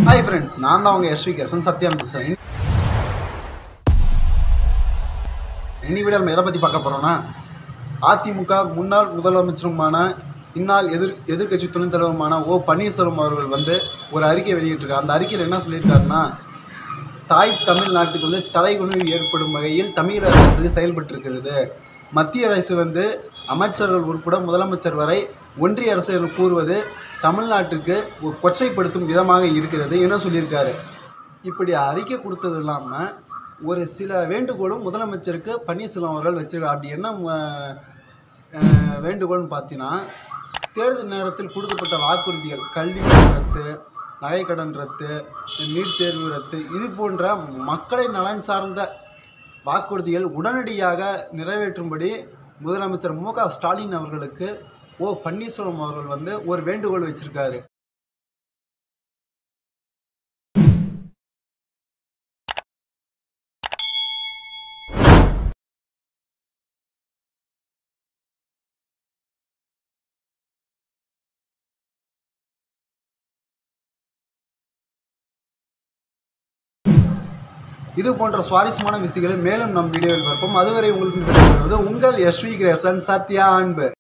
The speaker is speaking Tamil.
ஹாய் ஃப்ரெண்ட்ஸ் நான் தான் உங்கள் எஸ்வி கேசன் சத்யான் பேசுகிறேன் இனி வீடியோ நம்ம எதை பற்றி பார்க்க போகிறோம்னா அதிமுக முன்னாள் முதலமைச்சருமான இந்நாள் எதிர் எதிர்க்கட்சி துணைத் தலைவருமான ஓ பன்னீர்செல்வம் அவர்கள் வந்து ஒரு அறிக்கை வெளியிட்டிருக்காரு அந்த அறிக்கையில் என்ன சொல்லியிருக்காருன்னா தாய் தமிழ்நாட்டுக்கு வந்து தலைகுனிவு ஏற்படும் வகையில் தமிழக அரசு செயல்பட்டிருக்கிறது மத்திய அரசு வந்து அமைச்சர்கள் உட்பட முதலமைச்சர் வரை ஒன்றிய அரசு என்று கூறுவது தமிழ்நாட்டுக்கு ஒரு கொச்சைப்படுத்தும் விதமாக இருக்கிறது என சொல்லியிருக்காரு இப்படி அறிக்கை கொடுத்தது இல்லாமல் ஒரு சில வேண்டுகோளும் முதலமைச்சருக்கு பன்னீர்செல்வம் அவர்கள் வச்சிருக்காரு அப்படி என்ன அஹ், அஹ், வேண்டுகோள்னு பார்த்தீங்கன்னா தேர்தல் நேரத்தில் கொடுக்கப்பட்ட வாக்குறுதிகள் கல்வி கடன் ரத்து நகைக்கடன் ரத்து நீட் தேர்வு ரத்து இது போன்ற மக்களை நலன் சார்ந்த வாக்குறுதிகள் உடனடியாக நிறைவேற்றும்படி முதலமைச்சர் மு க ஸ்டாலின் அவர்களுக்கு ஓ பன்னீர்செல்வம் அவர்கள் வந்து ஒரு வேண்டுகோள் வச்சிருக்காரு இது போன்ற சுவாரஸ்யமான விஷயங்களை மேலும் நம் வீடியோவில் பார்ப்போம் அதுவரை உங்களுக்கு விடைபெறுவது உங்கள் எஸ்வி கிரேசன் சத்யா அன்பு